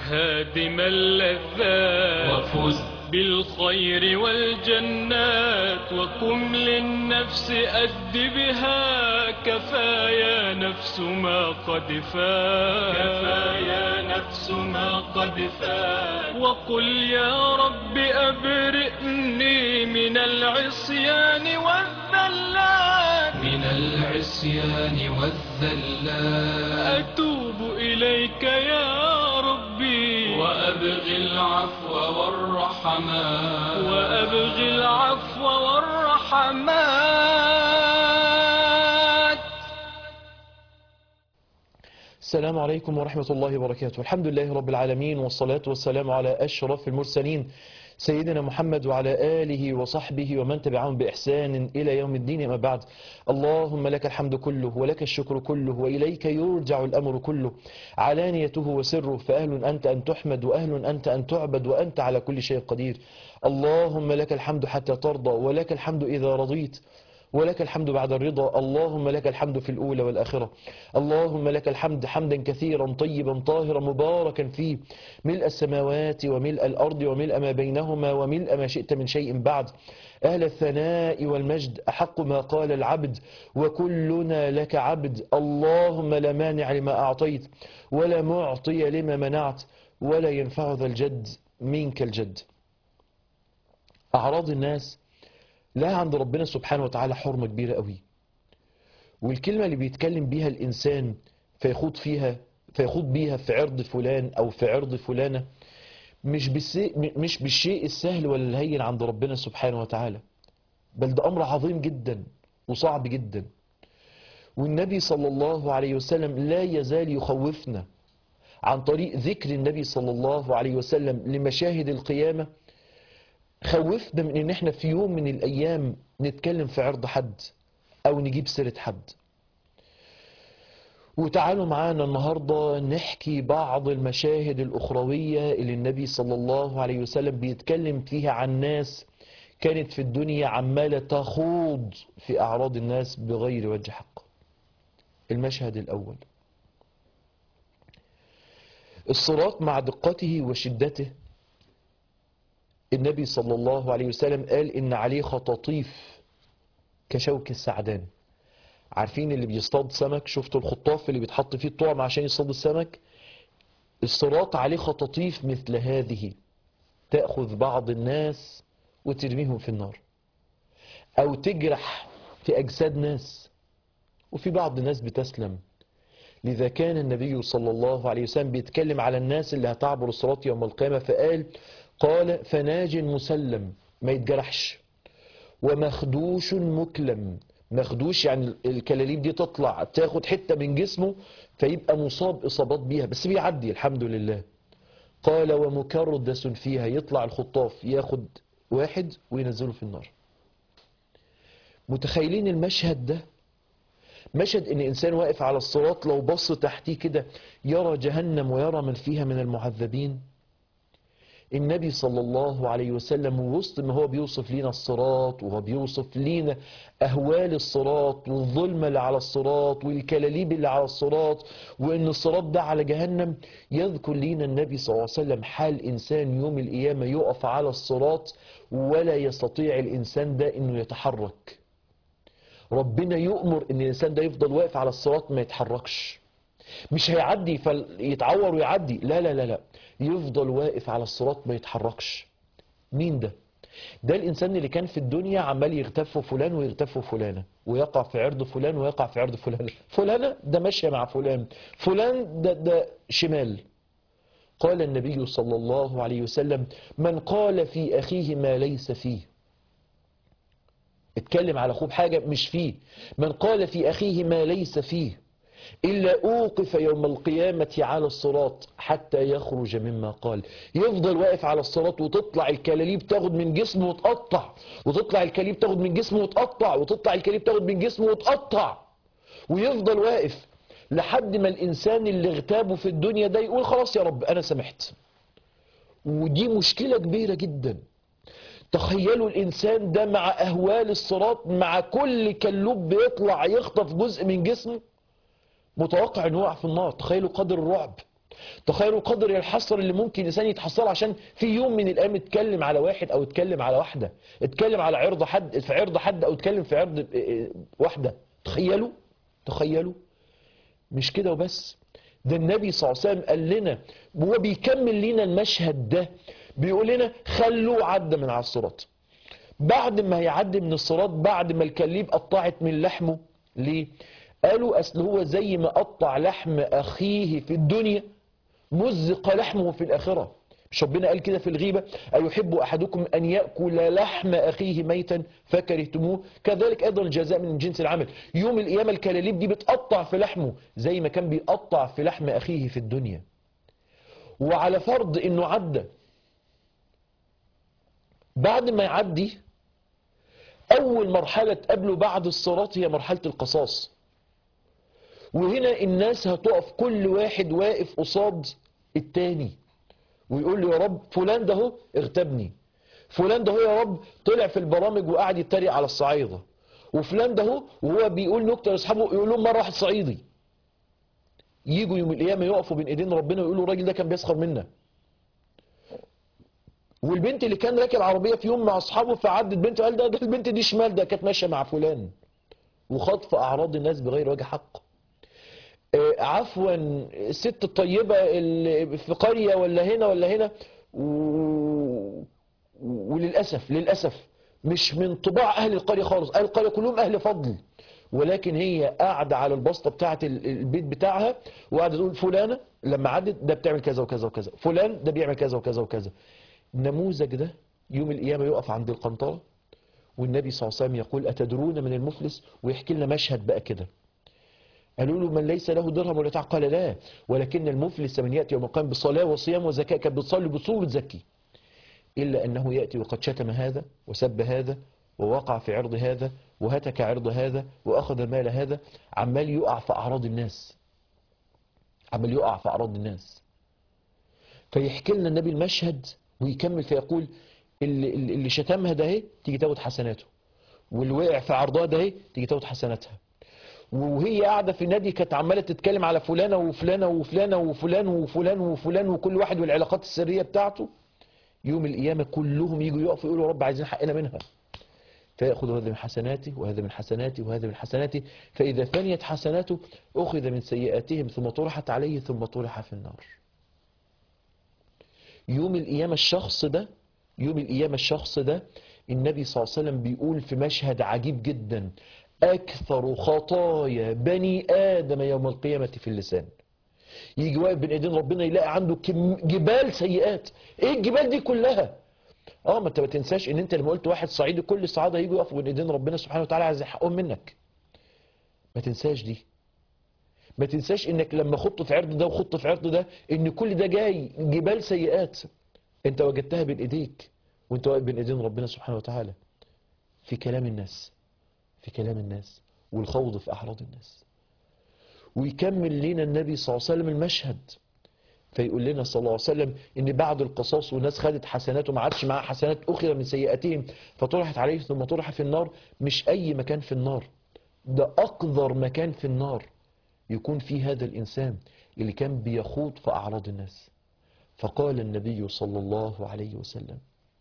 هادم اللذات وفز بالخير والجنات وكن للنفس أد بها كفايا نفس ما قد فات كفايا نفس ما قد فات وقل يا رب أبرئني من العصيان والذلات من العصيان والذلات أتوب إليك يا ربي وأبغي العفو والرحمات وأبغي العفو والرحمات السلام عليكم ورحمة الله وبركاته الحمد لله رب العالمين والصلاة والسلام على أشرف المرسلين سيدنا محمد وعلى آله وصحبه ومن تبعهم بإحسان إلى يوم الدين أما بعد اللهم لك الحمد كله ولك الشكر كله وإليك يرجع الأمر كله علانيته وسره فأهل أنت أن تحمد وأهل أنت أن تعبد وأنت على كل شيء قدير اللهم لك الحمد حتى ترضى ولك الحمد إذا رضيت ولك الحمد بعد الرضا اللهم لك الحمد في الأولى والآخرة اللهم لك الحمد حمدا كثيرا طيبا طاهرا مباركا فيه ملء السماوات وملء الأرض وملء ما بينهما وملء ما شئت من شيء بعد أهل الثناء والمجد أحق ما قال العبد وكلنا لك عبد اللهم لا مانع لما أعطيت ولا معطي لما منعت ولا ينفع ذا الجد منك الجد أعراض الناس لا عند ربنا سبحانه وتعالى حرمة كبيرة قوي والكلمة اللي بيتكلم بيها الإنسان فيخوض فيها فيخوض بيها في عرض فلان أو في عرض فلانة مش بالسي مش بالشيء السهل ولا الهين عند ربنا سبحانه وتعالى بل ده أمر عظيم جدا وصعب جدا والنبي صلى الله عليه وسلم لا يزال يخوفنا عن طريق ذكر النبي صلى الله عليه وسلم لمشاهد القيامة خوفنا من ان احنا في يوم من الايام نتكلم في عرض حد او نجيب سيرة حد وتعالوا معانا النهاردة نحكي بعض المشاهد الأخروية اللي النبي صلى الله عليه وسلم بيتكلم فيها عن ناس كانت في الدنيا عمالة تخوض في أعراض الناس بغير وجه حق المشهد الأول الصراط مع دقته وشدته النبي صلى الله عليه وسلم قال إن عليه خطاطيف كشوك السعدان عارفين اللي بيصطاد سمك شفتوا الخطاف اللي بيتحط فيه الطعم عشان يصطاد السمك الصراط عليه خطاطيف مثل هذه تأخذ بعض الناس وترميهم في النار أو تجرح في أجساد ناس وفي بعض الناس بتسلم لذا كان النبي صلى الله عليه وسلم بيتكلم على الناس اللي هتعبر الصراط يوم القيامة فقال قال فناج مسلم ما يتجرحش ومخدوش مكلم مخدوش يعني الكلاليب دي تطلع تاخد حتة من جسمه فيبقى مصاب إصابات بيها بس بيعدي الحمد لله قال ومكردس فيها يطلع الخطاف ياخد واحد وينزله في النار متخيلين المشهد ده مشهد ان انسان واقف على الصراط لو بص تحتيه كده يرى جهنم ويرى من فيها من المعذبين النبي صلى الله عليه وسلم وسط ما هو بيوصف لنا الصراط وهو بيوصف لنا أهوال الصراط والظلمة اللي على الصراط والكلاليب اللي على الصراط وإن الصراط ده على جهنم يذكر لنا النبي صلى الله عليه وسلم حال إنسان يوم القيامة يقف على الصراط ولا يستطيع الإنسان ده إنه يتحرك ربنا يؤمر إن الإنسان ده يفضل واقف على الصراط ما يتحركش مش هيعدي فيتعور ويعدي لا لا لا لا يفضل واقف على الصراط ما يتحركش مين ده ده الانسان اللي كان في الدنيا عمال يغتف فلان ويغتف فلانه ويقع في عرض فلان ويقع في عرض فلان فلانه ده ماشيه مع فلان فلان ده ده شمال قال النبي صلى الله عليه وسلم من قال في اخيه ما ليس فيه اتكلم على اخوه بحاجه مش فيه من قال في اخيه ما ليس فيه إلا أوقف يوم القيامة على الصراط حتى يخرج مما قال يفضل واقف على الصراط وتطلع الكلاليب تاخد من جسمه وتقطع وتطلع الكلاليب تاخد من جسمه وتقطع وتطلع الكلاليب تاخد من جسمه وتقطع ويفضل واقف لحد ما الإنسان اللي اغتابه في الدنيا ده يقول خلاص يا رب أنا سمحت ودي مشكلة كبيرة جدا تخيلوا الإنسان ده مع أهوال الصراط مع كل كلوب بيطلع يخطف جزء من جسمه متوقع انه يقع في النار تخيلوا قدر الرعب تخيلوا قدر الحسر اللي ممكن الانسان يتحسر عشان في يوم من الايام اتكلم على واحد او اتكلم على واحده اتكلم على عرض حد في عرض حد او اتكلم في عرض اه، واحده تخيلوا تخيلوا مش كده وبس ده النبي صلى الله عليه وسلم قال لنا وهو بيكمل لنا المشهد ده بيقول لنا خلوه عدى من على الصراط بعد ما هيعدي من الصراط بعد ما الكليب قطعت من لحمه ليه قالوا اصل هو زي ما قطع لحم اخيه في الدنيا مزق لحمه في الاخره مش ربنا قال كده في الغيبة أيحب أحدكم أن يأكل لحم أخيه ميتا فكرهتموه كذلك أيضا الجزاء من جنس العمل يوم القيامة الكلاليب دي بتقطع في لحمه زي ما كان بيقطع في لحم أخيه في الدنيا وعلى فرض أنه عدى بعد ما يعدي أول مرحلة تقابله بعد الصراط هي مرحلة القصاص وهنا الناس هتقف كل واحد واقف قصاد التاني ويقول له يا رب فلان ده هو اغتابني فلان ده هو يا رب طلع في البرامج وقعد يتريق على الصعايدة وفلان ده هو وهو بيقول نكتة لاصحابه يقول لهم مرة واحد صعيدي يجوا يوم القيامة يقفوا بين ايدين ربنا ويقولوا الراجل ده كان بيسخر منا والبنت اللي كان راكب عربية في يوم مع اصحابه فعدت بنت قال ده, ده البنت دي شمال ده كانت ماشية مع فلان وخطف اعراض الناس بغير وجه حق آه، عفوا الست الطيبة اللي في قرية ولا هنا ولا هنا و... وللأسف للأسف مش من طباع أهل القرية خالص أهل القرية كلهم أهل فضل ولكن هي قاعدة على البسطة بتاعة ال- البيت بتاعها وقاعدة تقول فلانة لما عدت ده بتعمل كذا وكذا وكذا فلان ده بيعمل كذا وكذا وكذا النموذج ده يوم القيامة يقف عند القنطرة والنبي صلى الله عليه وسلم يقول أتدرون من المفلس ويحكي لنا مشهد بقى كده قالوا له من ليس له درهم ولا تعق قال لا ولكن المفلس من يأتي يوم القيامة بصلاة وصيام وزكاة كانت بتصلي بتصوم وتزكي إلا أنه يأتي وقد شتم هذا وسب هذا ووقع في عرض هذا وهتك عرض هذا وأخذ مال هذا عمال يقع في أعراض الناس عمال يقع في أعراض الناس فيحكي لنا النبي المشهد ويكمل فيقول اللي, اللي شتمها ده اهي تيجي تاخد حسناته واللي وقع في عرضها ده اهي تيجي تاخد حسناتها وهي قاعدة في نادي كانت عمالة تتكلم على فلانة وفلانة وفلانة وفلان وفلان وفلان وكل واحد والعلاقات السرية بتاعته يوم القيامة كلهم يجوا يقفوا يقولوا يا رب عايزين حقنا منها فيأخذ هذا من حسناته وهذا من حسناته وهذا من حسناته فإذا فنيت حسناته أخذ من سيئاتهم ثم طرحت عليه ثم طرح في النار يوم القيامة الشخص ده يوم القيامة الشخص ده النبي صلى الله عليه وسلم بيقول في مشهد عجيب جدا أكثر خطايا بني آدم يوم القيامة في اللسان يجي واقف بين ايدين ربنا يلاقي عنده كم جبال سيئات ايه الجبال دي كلها اه ما انت ما تنساش ان انت لما قلت واحد صعيدي كل الصعاده يجوا يقفوا بين ايدين ربنا سبحانه وتعالى عايز يحقهم منك ما تنساش دي ما تنساش انك لما خضت في عرض ده وخضت في عرض ده ان كل ده جاي جبال سيئات انت وجدتها بين ايديك وانت واقف بين ايدين ربنا سبحانه وتعالى في كلام الناس في كلام الناس والخوض في اعراض الناس ويكمل لنا النبي صلى الله عليه وسلم المشهد فيقول لنا صلى الله عليه وسلم ان بعد القصاص والناس خدت حسنات وما عادش معاها حسنات اخرى من سيئاتهم فطرحت عليه ثم طرح في النار مش اي مكان في النار ده اقذر مكان في النار يكون فيه هذا الانسان اللي كان بيخوض في اعراض الناس فقال النبي صلى الله عليه وسلم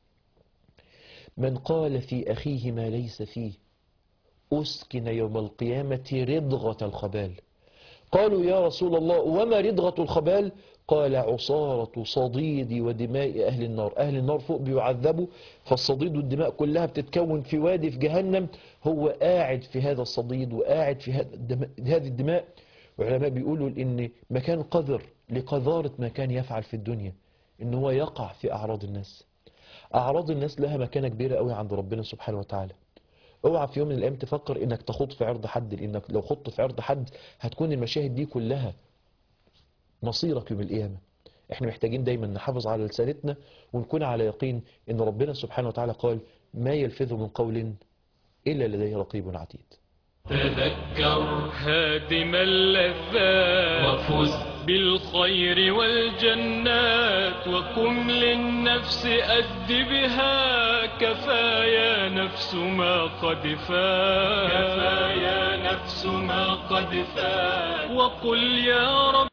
من قال في اخيه ما ليس فيه اسكن يوم القيامه رضغه الخبال قالوا يا رسول الله وما ردغة الخبال قال عصارة صديد ودماء أهل النار أهل النار فوق بيعذبوا فالصديد والدماء كلها بتتكون في وادي في جهنم هو قاعد في هذا الصديد وقاعد في هذا الدماء هذه الدماء وعلماء بيقولوا إن مكان قذر لقذارة ما كان يفعل في الدنيا إن هو يقع في أعراض الناس أعراض الناس لها مكانة كبيرة قوي عند ربنا سبحانه وتعالى اوعى في يوم من الايام تفكر انك تخوض في عرض حد لانك لو خضت في عرض حد هتكون المشاهد دي كلها مصيرك يوم القيامه احنا محتاجين دايما نحافظ على لسانتنا ونكون على يقين ان ربنا سبحانه وتعالى قال ما يلفظ من قول الا لديه رقيب عتيد تذكر هادم اللذات وفز بالخير والجنات وقم للنفس أد بها كفايا نفس ما قد فات كفايا نفس ما قد فات وقل يا رب